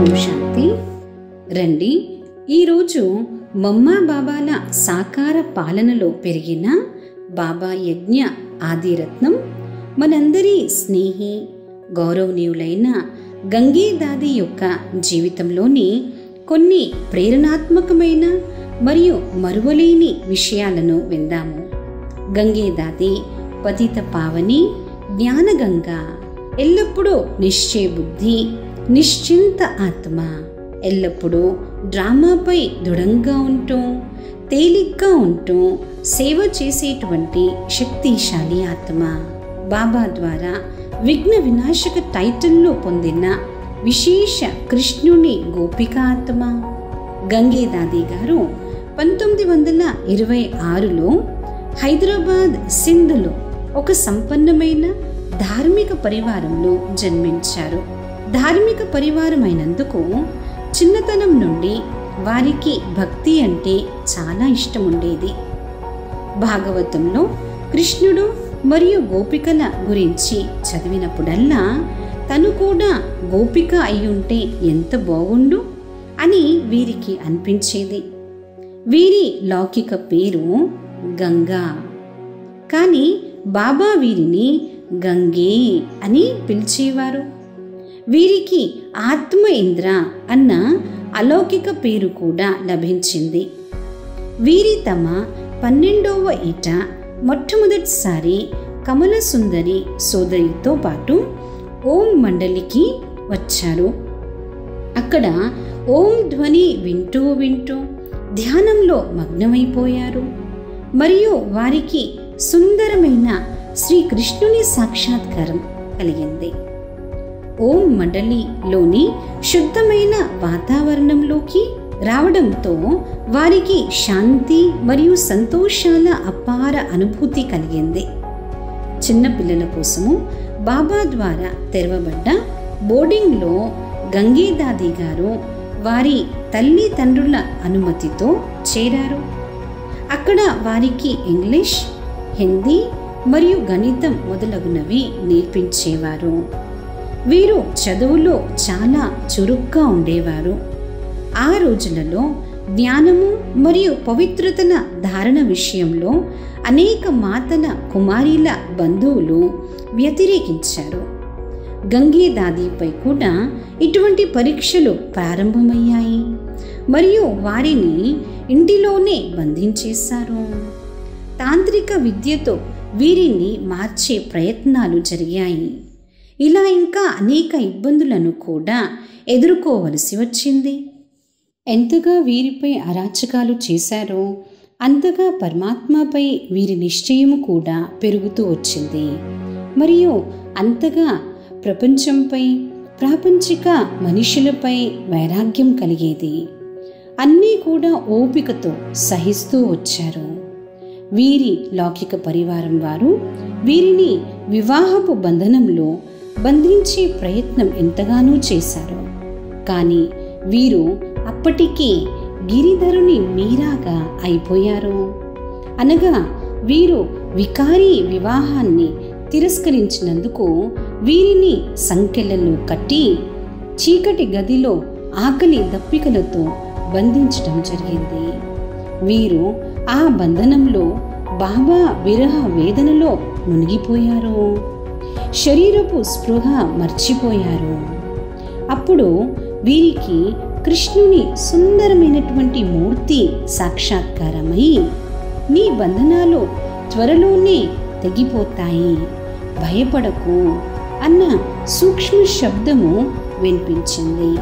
ఓం శాంతి రండి ఈరోజు మమ్మా బాబాల సాకార పాలనలో పెరిగిన బాబా యజ్ఞ ఆదిరత్నం మనందరి స్నేహి గౌరవనీయులైన గంగే దాది యొక్క జీవితంలోని కొన్ని ప్రేరణాత్మకమైన మరియు మరువలేని విషయాలను విందాము గంగే దాది పతిత పావని జ్ఞానగంగా ఎల్లప్పుడూ నిశ్చయ బుద్ధి నిశ్చింత ఆత్మ ఎల్లప్పుడూ డ్రామాపై దృఢంగా ఉంటూ తేలిగ్గా ఉంటూ సేవ చేసేటువంటి శక్తిశాలి ఆత్మ బాబా ద్వారా విఘ్న వినాశక టైటిల్లో పొందిన విశేష కృష్ణుని గోపిక ఆత్మ గంగేదాది గారు పంతొమ్మిది వందల ఇరవై ఆరులో హైదరాబాద్ సింధులో ఒక సంపన్నమైన ధార్మిక పరివారంలో జన్మించారు ధార్మిక పరివారం అయినందుకు చిన్నతనం నుండి వారికి భక్తి అంటే చాలా ఇష్టం ఉండేది భాగవతంలో కృష్ణుడు మరియు గోపికల గురించి చదివినప్పుడల్లా తను కూడా గోపిక అయ్యుంటే ఎంత బాగుండు అని వీరికి అనిపించేది వీరి లౌకిక పేరు గంగా కానీ బాబా వీరిని గంగే అని పిలిచేవారు వీరికి ఆత్మ ఇంద్ర అన్న అలౌకిక పేరు కూడా లభించింది వీరి తమ పన్నెండవ ఈట మొట్టమొదటిసారి కమల సుందరి సోదరితో పాటు ఓం మండలికి వచ్చారు అక్కడ ఓం ధ్వని వింటూ వింటూ ధ్యానంలో మగ్నమైపోయారు మరియు వారికి సుందరమైన శ్రీకృష్ణుని సాక్షాత్కారం కలిగింది ఓం మండలిలోని శుద్ధమైన వాతావరణంలోకి రావడంతో వారికి శాంతి మరియు సంతోషాల అపార అనుభూతి కలిగింది చిన్నపిల్లల కోసము బాబా ద్వారా తెరవబడ్డ బోర్డింగ్లో గంగేదాది గారు వారి తల్లి తండ్రుల అనుమతితో చేరారు అక్కడ వారికి ఇంగ్లీష్ హిందీ మరియు గణితం మొదలగునవి నేర్పించేవారు వీరు చదువులో చాలా చురుగ్గా ఉండేవారు ఆ రోజులలో జ్ఞానము మరియు పవిత్రతల ధారణ విషయంలో అనేక మాతల కుమారీల బంధువులు వ్యతిరేకించారు గంగే దాదీపై కూడా ఇటువంటి పరీక్షలు ప్రారంభమయ్యాయి మరియు వారిని ఇంటిలోనే బంధించేశారు తాంత్రిక విద్యతో వీరిని మార్చే ప్రయత్నాలు జరిగాయి ఇలా ఇంకా అనేక ఇబ్బందులను కూడా ఎదుర్కోవలసి వచ్చింది ఎంతగా వీరిపై అరాచకాలు చేశారో అంతగా పరమాత్మపై వీరి నిశ్చయము కూడా పెరుగుతూ వచ్చింది మరియు అంతగా ప్రపంచంపై ప్రాపంచిక మనుషులపై వైరాగ్యం కలిగేది అన్నీ కూడా ఓపికతో సహిస్తూ వచ్చారు వీరి లౌకిక పరివారం వారు వీరిని వివాహపు బంధనంలో బంధించే ప్రయత్నం ఎంతగానో చేశారు కానీ వీరు అప్పటికీ గిరిధరుని మీరాగా అయిపోయారు అనగా వీరు వికారి వివాహాన్ని తిరస్కరించినందుకు వీరిని సంకెళ్లలో కట్టి చీకటి గదిలో ఆకలి దప్పికలతో బంధించడం జరిగింది వీరు ఆ బంధనంలో బాబా విరహ వేదనలో మునిగిపోయారు శరీరపు స్పృహ మర్చిపోయారు అప్పుడు వీరికి కృష్ణుని సుందరమైనటువంటి మూర్తి సాక్షాత్కారమై నీ బంధనాలు త్వరలోనే తెగిపోతాయి భయపడకు అన్న సూక్ష్మ శబ్దము వినిపించింది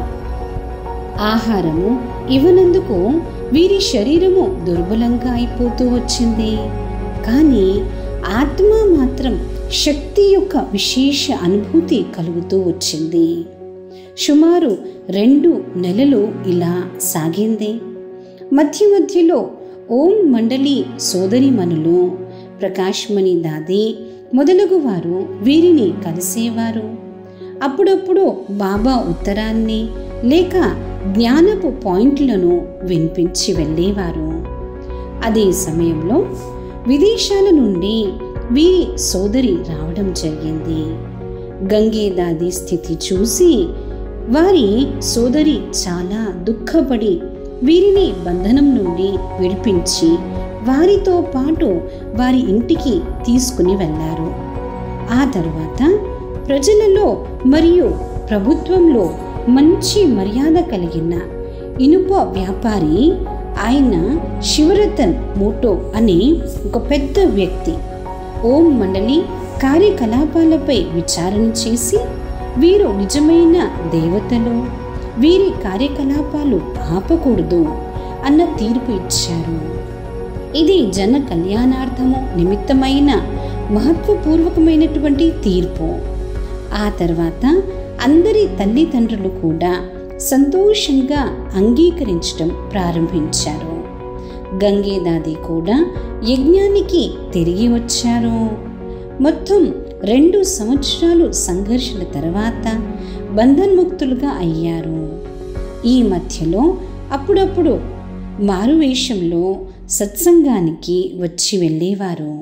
ఆహారము ఇవ్వనందుకు వీరి శరీరము దుర్బలంగా అయిపోతూ వచ్చింది కానీ ఆత్మ మాత్రం శక్తి యొక్క విశేష అనుభూతి కలుగుతూ వచ్చింది సుమారు రెండు నెలలు ఇలా సాగింది మధ్య మధ్యలో ఓం మండలి సోదరిమణులు ప్రకాశ్మణి దాది మొదలగు వారు వీరిని కలిసేవారు అప్పుడప్పుడు బాబా ఉత్తరాన్ని లేక జ్ఞానపు పాయింట్లను వినిపించి వెళ్ళేవారు అదే సమయంలో విదేశాల నుండి వీరి సోదరి రావడం జరిగింది గంగే దాది స్థితి చూసి వారి సోదరి చాలా దుఃఖపడి వీరిని బంధనం నుండి విడిపించి వారితో పాటు వారి ఇంటికి తీసుకుని వెళ్ళారు ఆ తరువాత ప్రజలలో మరియు ప్రభుత్వంలో మంచి మర్యాద కలిగిన ఇనుప వ్యాపారి ఆయన శివరతన్ మోటో అనే ఒక పెద్ద వ్యక్తి ఓం మండలి కార్యకలాపాలపై విచారణ చేసి వీరు నిజమైన దేవతలు వీరి కార్యకలాపాలు ఆపకూడదు అన్న తీర్పు ఇచ్చారు ఇది జన కళ్యాణార్థము నిమిత్తమైన మహత్వపూర్వకమైనటువంటి తీర్పు ఆ తర్వాత అందరి తల్లిదండ్రులు కూడా సంతోషంగా అంగీకరించడం ప్రారంభించారు గంగేదాది కూడా యజ్ఞానికి తిరిగి వచ్చారు మొత్తం రెండు సంవత్సరాలు సంఘర్షణ తర్వాత బంధన్ముక్తులుగా అయ్యారు ఈ మధ్యలో అప్పుడప్పుడు మారువేషంలో సత్సంగానికి వచ్చి వెళ్ళేవారు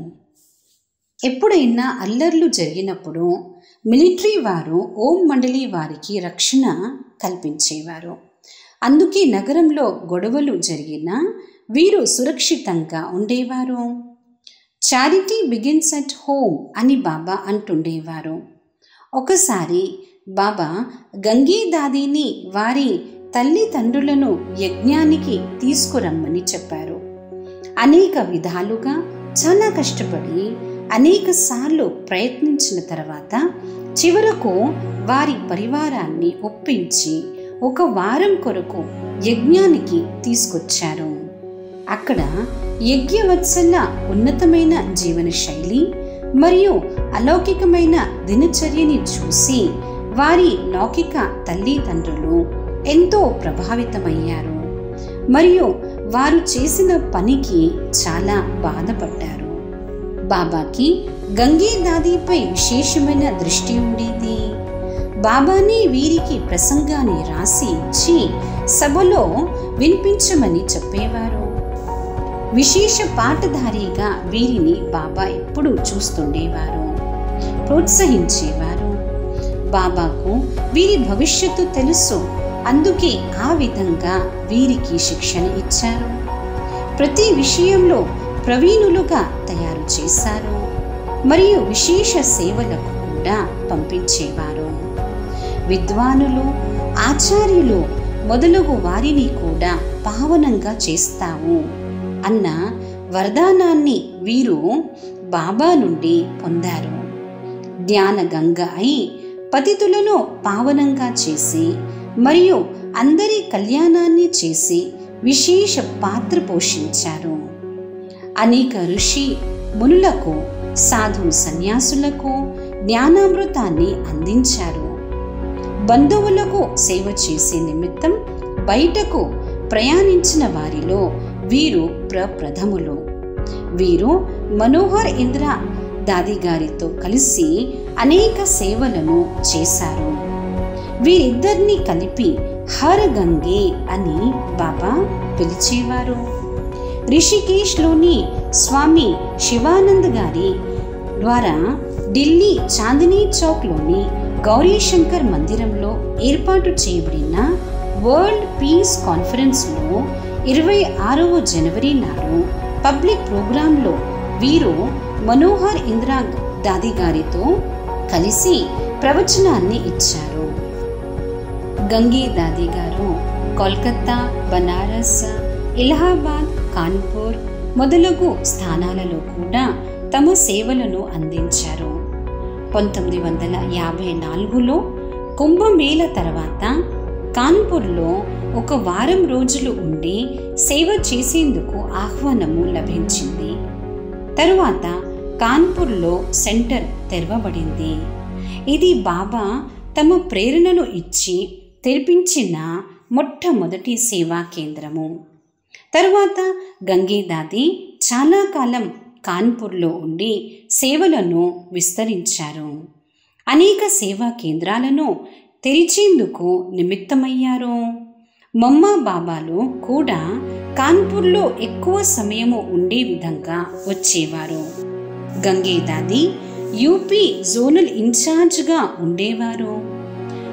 ఎప్పుడైనా అల్లర్లు జరిగినప్పుడు మిలిటరీ వారు ఓం మండలి వారికి రక్షణ కల్పించేవారు అందుకే నగరంలో గొడవలు జరిగినా వీరు సురక్షితంగా ఉండేవారు చారిటీ బిగిన్స్ అట్ హోమ్ అని బాబా అంటుండేవారు ఒకసారి బాబా గంగే దాదిని వారి తల్లిదండ్రులను యజ్ఞానికి తీసుకురమ్మని చెప్పారు అనేక విధాలుగా చాలా కష్టపడి అనేక సార్లు ప్రయత్నించిన తర్వాత చివరకు వారి పరివారాన్ని ఒప్పించి ఒక వారం కొరకు యజ్ఞానికి తీసుకొచ్చారు అక్కడ యజ్ఞవత్సల ఉన్నతమైన జీవన శైలి మరియు అలౌకికమైన దినచర్యని చూసి వారి లౌకిక తల్లిదండ్రులు ఎంతో ప్రభావితమయ్యారు మరియు వారు చేసిన పనికి చాలా బాధపడ్డారు బాబాకి గంగే దాదిపై విశేషమైన దృష్టి ఉండేది బాబాని వీరికి ప్రసంగాన్ని రాసి ఇచ్చి సభలో వినిపించమని చెప్పేవారు విశేష పాటధారిగా వీరిని బాబా ఎప్పుడూ చూస్తుండేవారు ప్రోత్సహించేవారు బాబాకు వీరి భవిష్యత్తు తెలుసు అందుకే ఆ విధంగా వీరికి శిక్షణ ఇచ్చారు ప్రతి విషయంలో ప్రవీణులుగా తయారు చేశారు మరియు విశేష సేవలకు కూడా పంపించేవారు విద్వానులు ఆచార్యులు మొదలగు వారిని కూడా పావనంగా చేస్తావు అన్న వరదానాన్ని వీరు బాబా నుండి పొందారు ధ్యాన గంగ అయి పతితులను పావనంగా చేసి మరియు అందరి కళ్యాణాన్ని చేసి విశేష పాత్ర పోషించారు అనేక ఋషి మునులకు సాధు సన్యాసులకు జ్ఞానామృతాన్ని అందించారు బంధువులకు సేవ చేసే నిమిత్తం బయటకు ప్రయాణించిన వారిలో వీరు ప్రప్రథములు వీరు మనోహర్ ఇంద్ర దాది గారితో కలిసి అనేక సేవలను చేశారు వీరిద్దరిని కలిపి హర గంగే అని బాబా పిలిచేవారు రిషికేష్లోని స్వామి శివానంద్ గారి ద్వారా ఢిల్లీ చాందినీ చౌక్లోని గౌరీశంకర్ మందిరంలో ఏర్పాటు చేయబడిన వరల్డ్ పీస్ కాన్ఫరెన్స్లో ఇరవై ఆరవ జనవరి నాడు పబ్లిక్ ప్రోగ్రాంలో వీరు మనోహర్ ఇందిరా దాది గారితో కలిసి ప్రవచనాన్ని ఇచ్చారు గంగే దాది గారు కోల్కత్తా బనారస్ ఇలహాబాద్ కాన్పూర్ మొదలగు స్థానాలలో కూడా తమ సేవలను అందించారు పంతొమ్మిది వందల యాభై నాలుగులో కుంభమేళ తర్వాత కాన్పూర్లో ఒక వారం రోజులు ఉండి సేవ చేసేందుకు ఆహ్వానము లభించింది తరువాత కాన్పూర్లో సెంటర్ తెరవబడింది ఇది బాబా తమ ప్రేరణను ఇచ్చి తెరిపించిన మొట్టమొదటి సేవా కేంద్రము తరువాత గంగేదాది చాలా కాలం కాన్పూర్లో ఉండి సేవలను విస్తరించారు అనేక సేవా కేంద్రాలను తెరిచేందుకు నిమిత్తమయ్యారు మమ్మ బాబాలు కూడా కాన్పూర్లో ఎక్కువ సమయము ఉండే విధంగా వచ్చేవారు గంగేదాది యూపీ జోనల్ ఇన్ఛార్జ్గా ఉండేవారు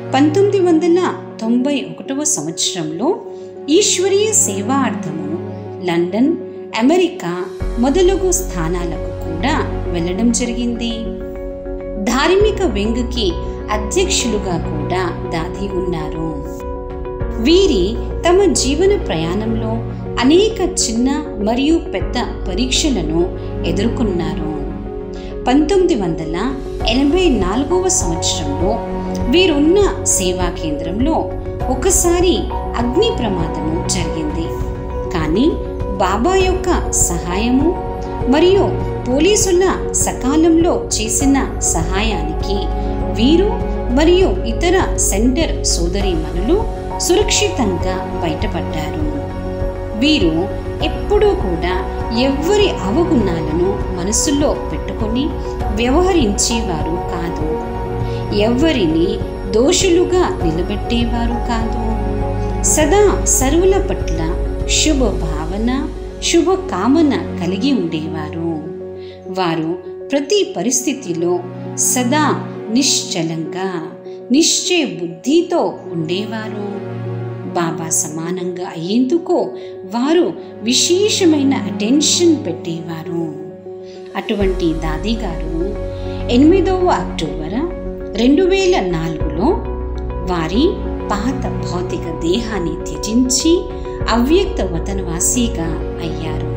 పంతొమ్మిది వందల తొంభై ఒకటవ సంవత్సరంలో ఈశ్వరీయ సేవార్థము లండన్ అమెరికా మొదలగు స్థానాలకు కూడా వెళ్ళడం జరిగింది ధార్మిక వెంగుకి అధ్యక్షులుగా కూడా దాది ఉన్నారు వీరి తమ జీవన ప్రయాణంలో అనేక చిన్న మరియు పెద్ద పరీక్షలను ఎదుర్కొన్నారు పంతొమ్మిది వందల ఎనభై నాలుగవ సంవత్సరంలో వీరున్న సేవా కేంద్రంలో ఒకసారి అగ్ని ప్రమాదము జరిగింది కానీ బాబా యొక్క సహాయము మరియు పోలీసుల సకాలంలో చేసిన సహాయానికి వీరు మరియు ఇతర సెంటర్ సోదరీమణులు సురక్షితంగా బయటపడ్డారు వీరు ఎప్పుడూ కూడా ఎవ్వరి అవగుణాలను మనసులో పెట్టుకొని వ్యవహరించేవారు కాదు ఎవ్వరిని దోషులుగా నిలబెట్టేవారు కాదు సదా సర్వుల పట్ల శుభ భావన శుభ కామన కలిగి ఉండేవారు వారు ప్రతి పరిస్థితిలో సదా నిశ్చలంగా నిశ్చయ బుద్ధితో ఉండేవారు బాబా సమానంగా అయ్యేందుకు వారు విశేషమైన అటెన్షన్ పెట్టేవారు అటువంటి దాది గారు ఎనిమిదవ అక్టోబర్ రెండు వేల నాలుగులో వారి పాత భౌతిక దేహాన్ని త్యజించి అవ్యక్త వతనవాసిగా అయ్యారు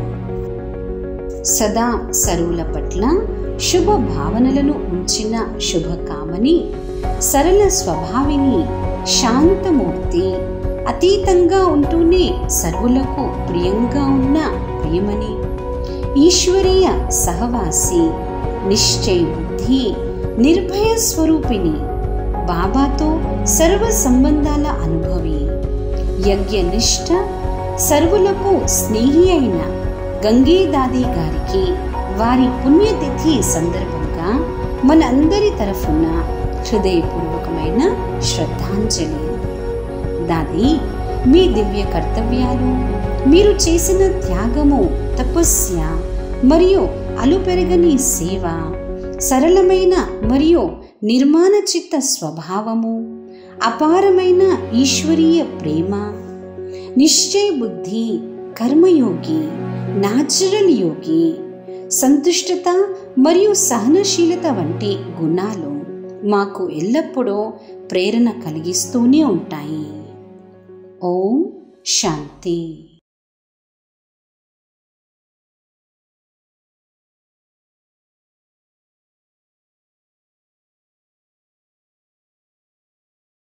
సదా సరువుల పట్ల శుభ భావనలను ఉంచిన శుభకామని సరళ స్వభావిని శాంతమూర్తి అతీతంగా ఉంటూనే సర్వులకు ప్రియంగా ఉన్న ప్రియమని ఈశ్వరీయ సహవాసి నిశ్చయ బుద్ధి నిర్భయ స్వరూపిణి బాబాతో సర్వ సంబంధాల అనుభవి యజ్ఞనిష్ట సర్వులకు స్నేహి అయిన గంగేదాది గారికి వారి పుణ్యతిథి సందర్భంగా మనందరి తరఫున హృదయపూర్వకమైన శ్రద్ధాంజలి దాది మీ దివ్య కర్తవ్యాలు మీరు చేసిన త్యాగము తపస్య మరియు అలుపెరగని సేవ సరళమైన మరియు నిర్మాణ చిత్త స్వభావము అపారమైన ఈశ్వరీయ ప్రేమ నిశ్చయ బుద్ధి కర్మయోగి నాచురల్ యోగి సంతుష్టత మరియు సహనశీలత వంటి గుణాలు మాకు ఎల్లప్పుడూ ప్రేరణ కలిగిస్తూనే ఉంటాయి ఓం శాంతి